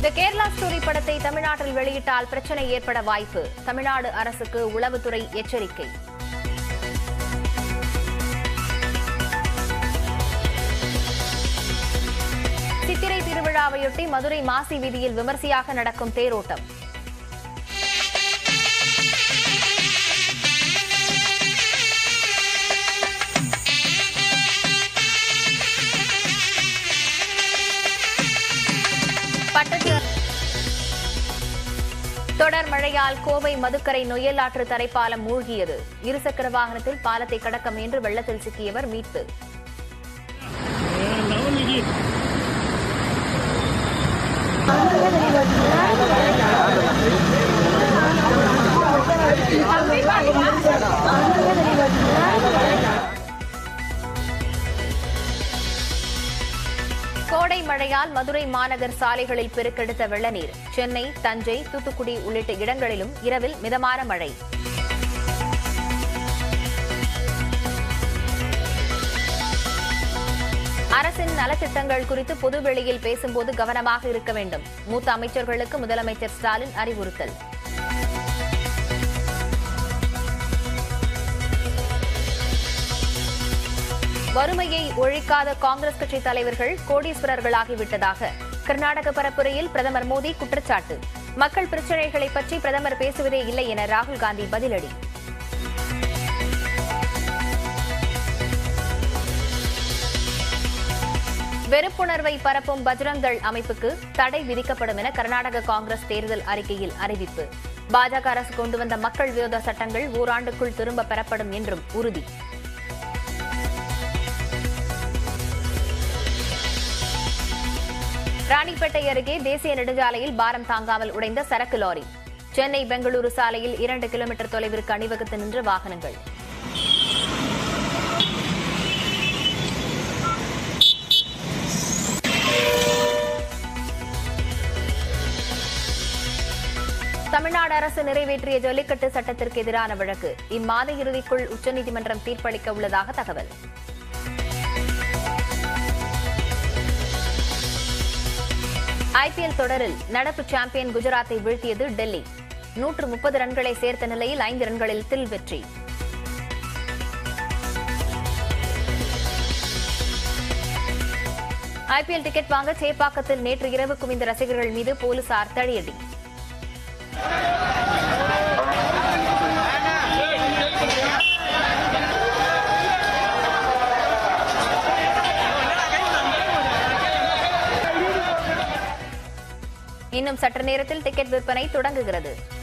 த Kerala story படத்தை தமிழ்நாட்டில் வெளியிட்டால் பிரச்சனை ஏற்பட வாய்ப்பு தமிழ்நாடு அரசுக்கு உளவுத்துறை எச்சரிக்கை சித்திரை திருவிழாவையொட்டி மதுரை மாசி வீதியில் விமர்சையாக நடக்கும் தேரோட்டம் பட்டத்து தொடர் மழையால் கோவை மதுக்கரை நொய்யலாற்று தரைப்பாலம் மூழ்கியது இருசக்கர வாகனத்தில் பாலத்தை கடக்க முயன்று வெள்ளத்தில் சிக்கியவர் மீட்பு கோடை மழையால் மதுரை மாநகர் சாலைகளில் பெருக்கெடுத்த வெள்ளநீர் சென்னை தஞ்சை தூத்துக்குடி உள்ளிட்ட இடங்களிலும் இரவில் மிதமான மழை அரசின் நலத்திட்டங்கள் குறித்து பொதுவெளியில் பேசும்போது கவனமாக இருக்க வேண்டும் மூத்த அமைச்சர்களுக்கு முதலமைச்சர் ஸ்டாலின் அறிவுறுத்தல் வறுமையை ஒழிக்காத காங்கிரஸ் கட்சி தலைவர்கள் கோடீஸ்வரர்களாகிவிட்டதாக கர்நாடக பரப்புரையில் பிரதமர் மோடி குற்றச்சாட்டு மக்கள் பிரச்சினைகளை பற்றி பிரதமர் பேசுவதே இல்லை என ராகுல் காந்தி பதிலடி வெறுப்புணர்வை பரப்பும் பஜ்ரங்தள் அமைப்புக்கு தடை விதிக்கப்படும் என கர்நாடக காங்கிரஸ் தேர்தல் அறிக்கையில் அறிவிப்பு பாஜக அரசு கொண்டு வந்த மக்கள் விரோத சட்டங்கள் ஓராண்டுக்குள் திரும்ப பெறப்படும் என்றும் உறுதி ராணிப்பேட்டை அருகே தேசிய நெடுஞ்சாலையில் பாரம் தாங்காமல் உடைந்த சரக்கு லாரி சென்னை பெங்களூரு சாலையில் இரண்டு கிலோமீட்டர் தொலைவிற்கு அணிவகுத்து நின்ற வாகனங்கள் தமிழ்நாடு அரசு நிறைவேற்றிய ஜல்லிக்கட்டு சட்டத்திற்கு எதிரான வழக்கு இம்மாத இறுதிக்குள் உச்சநீதிமன்றம் தீர்ப்பளிக்க உள்ளதாக தகவல் ஐபிஎல் தொடரில் நடப்பு சாம்பியன் குஜராத்தை வீழ்த்தியது டெல்லி நூற்று முப்பது ரன்களை சேர்த்த நிலையில் ஐந்து ரன்களில் தில் வெற்றி ஐபிஎல் டிக்கெட் வாங்க சேப்பாக்கத்தில் நேற்று இரவு குவிந்த ரசிகர்கள் மீது போலீசார் தடியடி இன்னும் சற்று நேரத்தில் டிக்கெட் விற்பனை தொடங்குகிறது